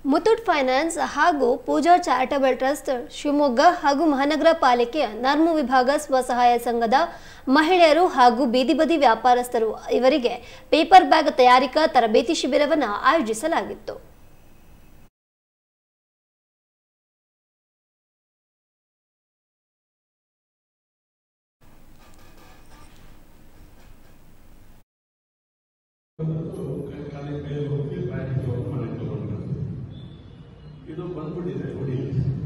Muthoot finance ಹಾಗೂ ಪೂಜಾ charitable trust Shivamogga ಹಾಗೂ ಮಹಾನಗರ ಪಾಲಿಕೆಯ ನರ್ಮು ವಿಭಾಗ ಸ್ವಸಹಾಯ ಸಂಘದ ಮಹಿಳೆಯರು ಹಾಗೂ ಬೀದಿ ಬದಿ ವ್ಯಾಪಾರಸ್ಥರು ಇವರಿಗೆ ಪೇಪರ್ ಬ್ಯಾಗ್ ತಯಾರಿಕಾ ತರಬೇತಿ ಶಿಬಿರವನ್ನು ಆಯೋಜಿಸಲಾಗಿತ್ತು ಖಾಲಿ ಕೈಯಲ್ಲಿ ಹೋಗಿ ಬ್ಯಾಟಿಗೆ ಹೋಗಿ ಮನೆಗೆ ತಗೊಂಡು ಇದು ಬಂದ್ಬಿಟ್ಟಿದೆ ನೋಡಿ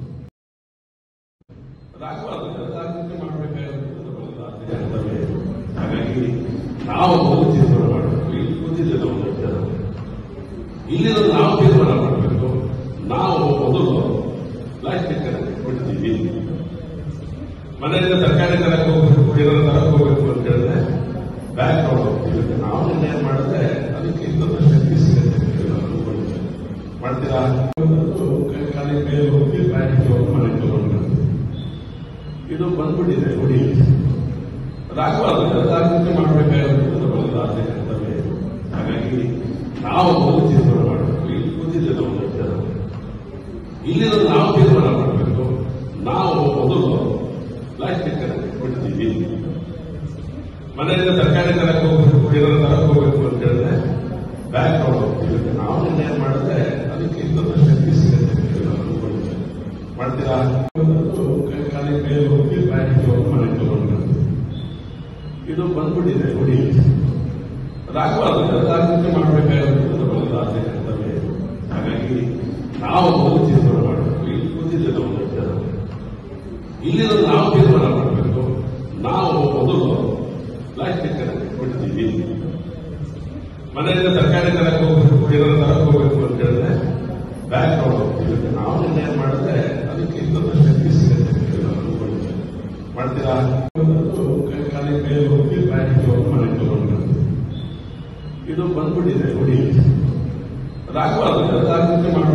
ರಾಗಬಾರ್ದು ರಾಜಕೀಯ ಮಾಡಬೇಕಾಗಿರೋದು ನಮ್ಮಲ್ಲಿ ಆಸೆ ಆಗ್ತವೆ. ಹಾಗಾಗಿ ನಾವು ಮೊದಲು ತೀರ್ಮಾನ ಮಾಡಬೇಕು ಇಲ್ಲಿ ಕೂತಿದ್ದೇವೆ ನಾವು ಎಷ್ಟು ಜನ. ಇಲ್ಲಿರೋ ನಾವು ತೀರ್ಮಾನ ಮಾಡಬೇಕು ನಾವು ಮೊದಲು ಪ್ಲಾಸ್ಟಿಕ್ ಕೊಡ್ತೀವಿ ಮನೆಯಿಂದ ತರಕಾರಿ ತರಕ್ಕೆ ಹೋಗ್ಬೇಕು ಏನಾದ್ರು ತರಕ್ಕೆ ಹೋಗ್ಬೇಕು ಅಂತ ಹೇಳಿದ್ರೆ ಬ್ಯಾಗ್ ತಗೊಂಡು ಹೋಗ್ತೀವಿ ನಾವು ನಿರ್ಣಯ ಮಾಡಿದ್ರೆ ಅದಕ್ಕೆ ಇನ್ನೊಂದು ಶಕ್ತಿ ಸಿಗುತ್ತೆ ಅಂತ ಹೇಳಿ ನಾವು ಅನ್ಕೊಂಡಿದ್ದೇವೆ. ಮಾಡ್ತೀರಾ ಖಾಲಿ ಕೈಯಲ್ಲಿ ಹೋಗಿ ಬ್ಯಾಟಿಗೆ ಹೋಗಿ ಮನೆಗೆ ತಗೊಂಡು ಇದು ಬಂದ್ಬಿಟ್ಟಿದೆ ನೋಡಿ ರಾಗಬಾರ್ದು ರಾಜಕೀಯ ಮಾಡಬೇಕಾಗಿರೋದು ನಮ್ಮಲ್ಲಿ ಆಸೆ ಆಗ್ತವೆ. ಹಾಗಾಗಿ ನಾವು ಮೊದಲು ತೀರ್ಮಾನ ಮಾಡಬೇಕು ಇಲ್ಲಿ ಕೂತಿದ್ದೇವೆ ನಾವು ಎಷ್ಟು ಜನ. ಇಲ್ಲಿರೋ ನಾವು ತೀರ್ಮಾನ ಮಾಡಬೇಕು ನಾವು ಮೊದಲು ಪ್ಲಾಸ್ಟಿಕ್ ಕೊಡ್ತೀವಿ ಮನೆಯಿಂದ ತರಕಾರಿ ತರಕ್ಕೆ ಹೋಗ್ಬೇಕು ಏನಾದ್ರು ತರಕ್ಕೆ ಹೋಗ್ಬೇಕು ಅಂತ ಹೇಳಿದ್ರೆ ಬ್ಯಾಗ್ ತಗೊಂಡು ಹೋಗ್ತೀವಿ ನಾವು ನಿರ್ಣಯ ಮಾಡಿದ್ರೆ ಅದಕ್ಕೆ ಇನ್ನೊಂದು ಶಕ್ತಿ ಸಿಗುತ್ತೆ ಅಂತ ಹೇಳಿ ನಾವು ಅನ್ಕೊಂಡಿದ್ದೇವೆ. ಮಾಡ್ತೀರಾ ಖಾಲಿ ಕೈಯಲ್ಲಿ ಹೋಗಿ ಬ್ಯಾಟಿಗೆ ಹೋಗಿ ಮನೆಗೆ ತಗೊಂಡು ಇದು ಬಂದ್ಬಿಟ್ಟಿದೆ ನೋಡಿ ರಾಗಬಾರ್ದು ರಾಜಕೀಯ ಮಾಡಬೇಕಾಗಿರೋದು ನಮ್ಮಲ್ಲಿ ಆಸೆ ಆಗ್ತವೆ. ಹಾಗಾಗಿ ನಾವು ಮೊದಲು ತೀರ್ಮಾನ ಮಾಡಬೇಕು ಇಲ್ಲಿ ಕೂತಿದ್ದೇವೆ ನಾವು ಎಷ್ಟು ಜನ. ಇಲ್ಲಿರೋ ನಾವು ತೀರ್ಮಾನ ಮಾಡಬೇಕು ನಾವು ಮೊದಲು ಪ್ಲಾಸ್ಟಿಕ್ ಕೊಡ್ತೀವಿ ಮನೆಯಿಂದ ತರಕಾರಿ ತರಕ್ಕೆ ಹೋಗ್ಬೇಕು ಏನಾದ್ರು ತರಕ್ಕೆ ಹೋಗ್ಬೇಕು ಅಂತ ಹೇಳಿದ್ರೆ ಬ್ಯಾಗ್ ತಗೊಂಡು ಹೋಗ್ತೀವಿ ನಾವು ನಿರ್ಣಯ ಮಾಡಿದ್ರೆ ಅದಕ್ಕೆ ಇನ್ನೊಂದು ಶಕ್ತಿ ಸಿಗುತ್ತೆ ಅಂತ ಹೇಳಿ ನಾವು ಅನ್ಕೊಂಡಿದ್ದೇವೆ. ಮಾಡ್ತೀರಾ ಖಾಲಿ ಕೈಯಲ್ಲಿ ಹೋಗಿ ಬ್ಯಾಟಿಗೆ ಹೋಗಿ ಮನೆಗೆ ತಗೊಂಡು ಇದು ಬಂದ್ಬಿಟ್ಟಿದೆ ನೋಡಿ ರಾಗಬಾರ್ದು ರಾಜಕೀಯ